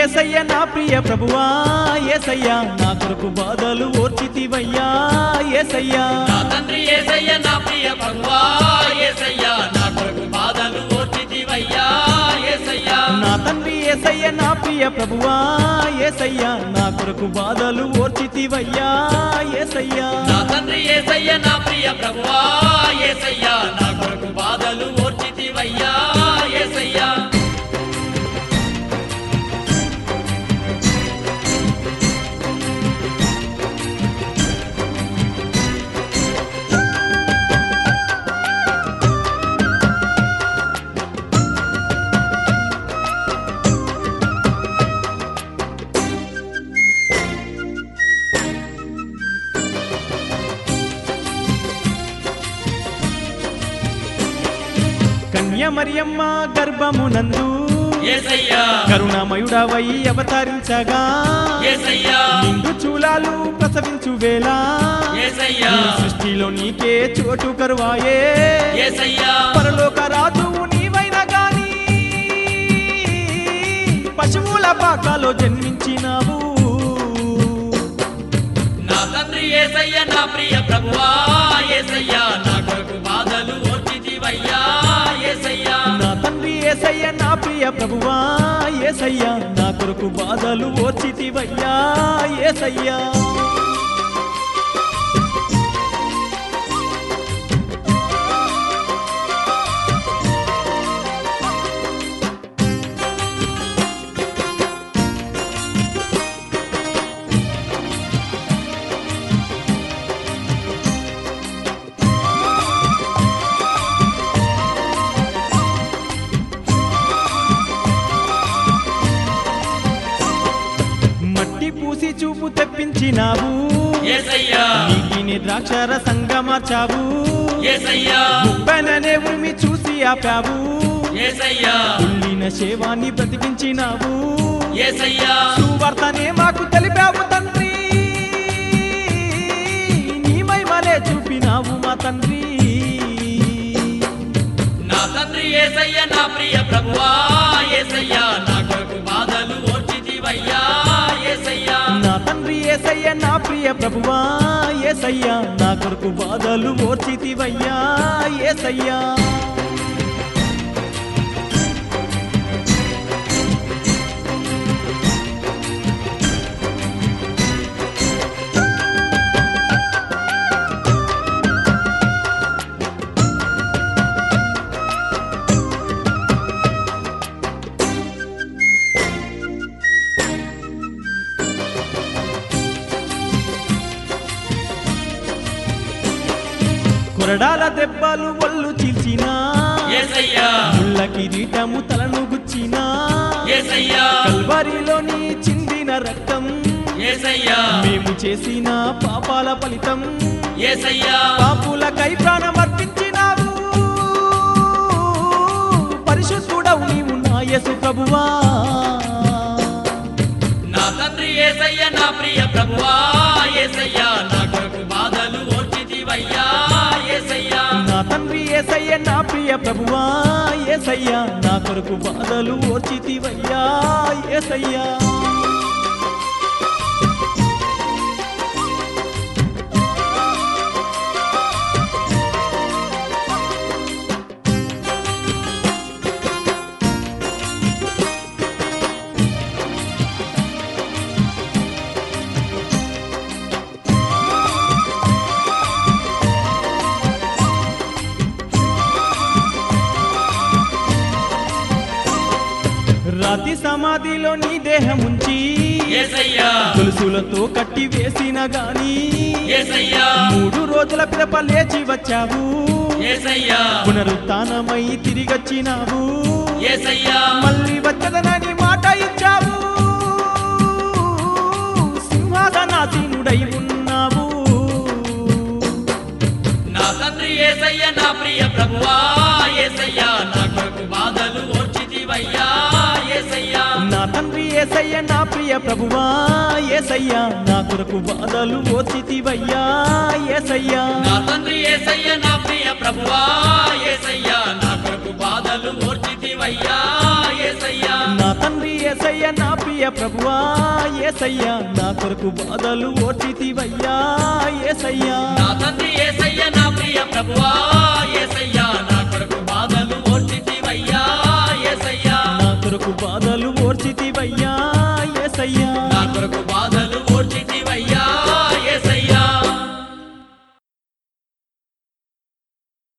ఏసయ్య నా ప్రియ ప్రభువా ఏసయ్యా నా కొరకు బాధలు ఓర్చితివయ్యా ఏసయ్యా నా తండ్రి ఏసయ్య నా ప్రియ ప్రభువా ఏసయ్యా నా కొరకు బాధలు ఓర్చితివయ్యా ఏసయ్యా నా తండ్రి ఏసయ్య నా ప్రియ ప్రభువా ఏసయ్యా నా కొరకు బాధలు ఓర్చితివయ్యా ఏసయ్యా నా తండ్రి ఏసయ్య నా ప్రియ ప్రభువా ఏసయ్యా నా కొరకు బాధలు ఓర్చితివయ్యా ఏసయ్యా కన్య మరియమ్మ గర్భమునందు ఏసయ్యా కరుణామయుడవై అవతరించగా ఏసయ్యా నిండు చూలాలు ప్రసవించు వేళ ఏసయ్యా ఈ సృష్టిలో నీకే చోటు కరువాయే ఏసయ్యా పరలోక రాజువు నీవైన గాని పశువుల పాకలో జన్మించినావు నా తండ్రి ఏసయ్య నా ప్రియ ప్రభువా ఏసయ్యా నా కొరకు బాధలు ఓర్చితివయ్యా ఏసయ్యా నా తండ్రి ఏసయ్య నా ప్రియ ప్రభువా ఏసయ్యా నా కొరకు బాధలు ఓర్చితివయ్యా ఏసయ్యా మట్టి పూసి చూపు తెప్పించినావు ఏసయ్యా నీటిని ద్రాక్షర సంగమార్చావు ఏసయ్యా ముప్పననే ఉరిమి చూసి ఆపావు ఏసయ్యా కుళ్ళిన శేవాన్ని బ్రతికించినావు ఏసయ్యా సువార్తనే మాకు తెలిపావు తండ్రి నీ మహిమలే చూపినావు మా తండ్రి నా తండ్రి ఏసయ్య నా ప్రియ ప్రభువా ఏసయ్యా నా కొరకు బాధలు ఓర్చితివయ్యా ఏసయ్యా నా తండ్రి ఏసయ్య నా ప్రియ ప్రభువా ఏసయ్యా నా కొరకు బాధలు ఓర్చితివయ్యా ఏసయ్యా కొరడాల దెబ్బలు ఒళ్ళు చీల్చినా ఏసయ్యా ముళ్ళ కిరీటము తలను గుచ్చినా ఏసయ్యా కల్వరిలోని చిందిన రక్తం ఏసయ్యా మేము చేసిన పాపాల ఫలితం ఏసయ్యా పాపులకై ప్రాణం అర్పించినావు పరిశుద్ధుడవు నీవు నా యేసు ప్రభువా నా తండ్రి ఏసయ్య నా ప్రియ ప్రభువా ఏసయ్యా నా కొరకు బాధలు ఓర్చితివయ్యా ఏసయ్యా నా తండ్రి ఏసయ్య నా ప్రియ ప్రభువా ఏసయ్యా నా కొరకు బాధలు ఓర్చితివయ్యా ఏసయ్యా రాతి సమాధిలో నీ దేహం ఉంచి ఏసయ్యా గొలుసులతో కట్టి వేసిన గాని ఏసయ్యా మూడు రోజుల పిదప లేచి వచ్చావు ఏసయ్యా పునరుత్నమై తిరిగొచ్చినావు ఏసయ్యా మళ్ళీ వచ్చదనని మాట ఇచ్చావు సింహాసనాసీనుడై ఉన్నావు నా తండ్రి ఏసయ్య నా ప్రియ ప్రభువా ఏసయ్యా నా కొరకు బాధలు ఓర్చితివయ్యా ఏసయ్యా నా తండ్రి ఏసయ్య నా ప్రియ ప్రభువా ఏసయ్యా నా కొరకు బాధలు ఓచితివయ్యా ఏసయ్యా నా తండ్రి ఏసయ్య నా ప్రియ ప్రభువా ఏసయ్యా నా కొరకు బాధలు ఓర్చితివయ్యా ఏసయ్యా నా తండ్రి ఏసయ్య నా ప్రియ ప్రభువా ఏసయ్యా నా కొరకు బాధలు ఓర్చితివయ్యా ఏసయ్యా నా తండ్రి ఏసయ్య నా ప్రియ ప్రభువా ఏసయ్యా నా కొరకు బాధలు ఓర్చితివయ్యా ఏసయ్యా నా కొరకు బాధలు